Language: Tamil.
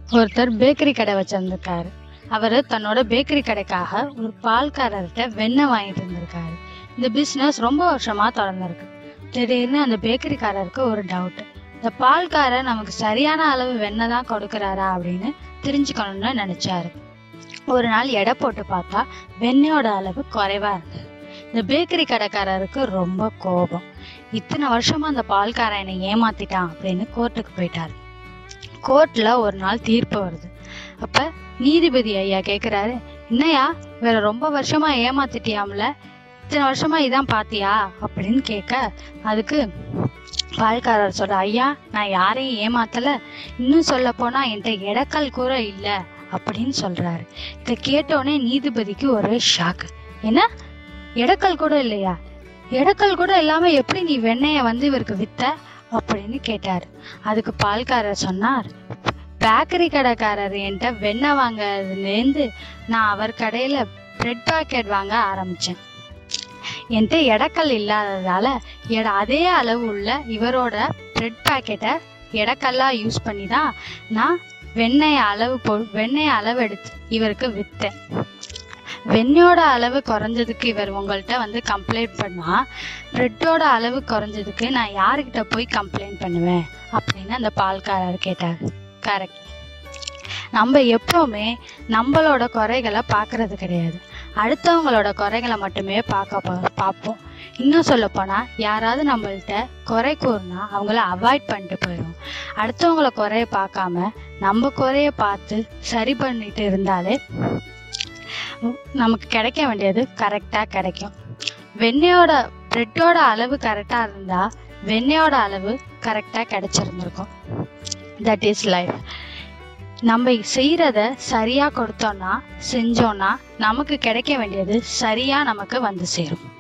ஒருத்தர் பேக்கரி கடை வச்சிருந்திருக்காரு அவர் தன்னோட பேக்கரி கடைக்காக ஒரு பால்காரர்கிட்ட வெண்ணெய் வாங்கிட்டு இருந்திருக்காரு இந்த பிஸ்னஸ் ரொம்ப வருஷமா தொடர்ந்துருக்கு திடீர்னு அந்த பேக்கரிக்காரருக்கு ஒரு டவுட் இந்த பால்காரர் நமக்கு சரியான அளவு வெண்ணெய் தான் கொடுக்குறாரா அப்படின்னு தெரிஞ்சுக்கணும்னு நினைச்சாரு ஒரு நாள் எடை போட்டு பார்த்தா வெண்ணெயோட அளவு குறைவா இருந்தது இந்த பேக்கரி கடைக்காரருக்கு ரொம்ப கோபம் இத்தனை வருஷமா அந்த பால்காரன் என்னை ஏமாத்திட்டான் அப்படின்னு கோர்ட்டுக்கு போயிட்டாரு கோர்ட்ல ஒரு நாள் தீர்ப்பு வருது அப்ப நீதிபதி ஐயா கேக்குறாரு என்னையா வேற ரொம்ப வருஷமா ஏமாத்திட்டியாம்ல இத்தனை வருஷமா இதான் பாத்தியா அப்படின்னு கேட்க அதுக்கு பால்காரர் சொல்ற ஐயா நான் யாரையும் ஏமாத்தல இன்னும் சொல்ல போனா என்கிட்ட இடக்கல் கூட இல்ல அப்படின்னு சொல்றாரு இதை கேட்டோடனே நீதிபதிக்கு ஒரே ஷாக் என்ன இடக்கல் கூட இல்லையா இடக்கல் கூட இல்லாம எப்படி நீ வெண்ணெய வந்து இவருக்கு வித்த அப்படின்னு கேட்டாரு அதுக்கு பால்காரர் சொன்னார் பேக்கரி கடைக்காரர் என்கிட்ட வெண்ணெய் வாங்குறதுலேருந்து நான் அவர் கடையில பிரெட் பாக்கெட் வாங்க ஆரம்பிச்சேன் என்கிட்ட எடக்கல் இல்லாததால எட அதே அளவு உள்ள இவரோட பிரெட் பாக்கெட்டை எடக்கல்லா யூஸ் பண்ணி தான் நான் வெண்ணெய் அளவு போ வெண்ணெய் அளவு எடுத்து இவருக்கு விற்றேன் வெண்ணெயோட அளவு குறைஞ்சதுக்கு இவர் உங்கள்கிட்ட வந்து கம்ப்ளைண்ட் பண்ணா பிரெட்டோட அளவு குறைஞ்சதுக்கு நான் யாருக்கிட்ட போய் கம்ப்ளைண்ட் பண்ணுவேன் அப்படின்னு அந்த பால்காரர் கேட்டார் கரெக்ட் நம்ம எப்பவுமே நம்மளோட குறைகளை பார்க்கறது கிடையாது அடுத்தவங்களோட குறைகளை மட்டுமே பார்க்க பா- பார்ப்போம் இன்னும் சொல்லப் போனா யாராவது நம்மள்ட்ட குறை கூறினா அவங்கள அவாய்ட் பண்ணிட்டு போயிடும் அடுத்தவங்கள குறைய பார்க்காம நம்ம குறைய பார்த்து சரி பண்ணிட்டு இருந்தாலே உம், நமக்கு கிடைக்க வேண்டியது கரெக்டாக கிடைக்கும் வெண்ணெயோட பிரெட்டோட அளவு கரெக்டாக இருந்தா வெண்ணெயோட அளவு கரெக்டாக கிடைச்சிருந்திருக்கும் தட் இஸ் லைஃப் நம்ம செய்யறத சரியா கொடுத்தோம்னா செஞ்சோம்னா நமக்கு கிடைக்க வேண்டியது சரியா நமக்கு வந்து சேரும்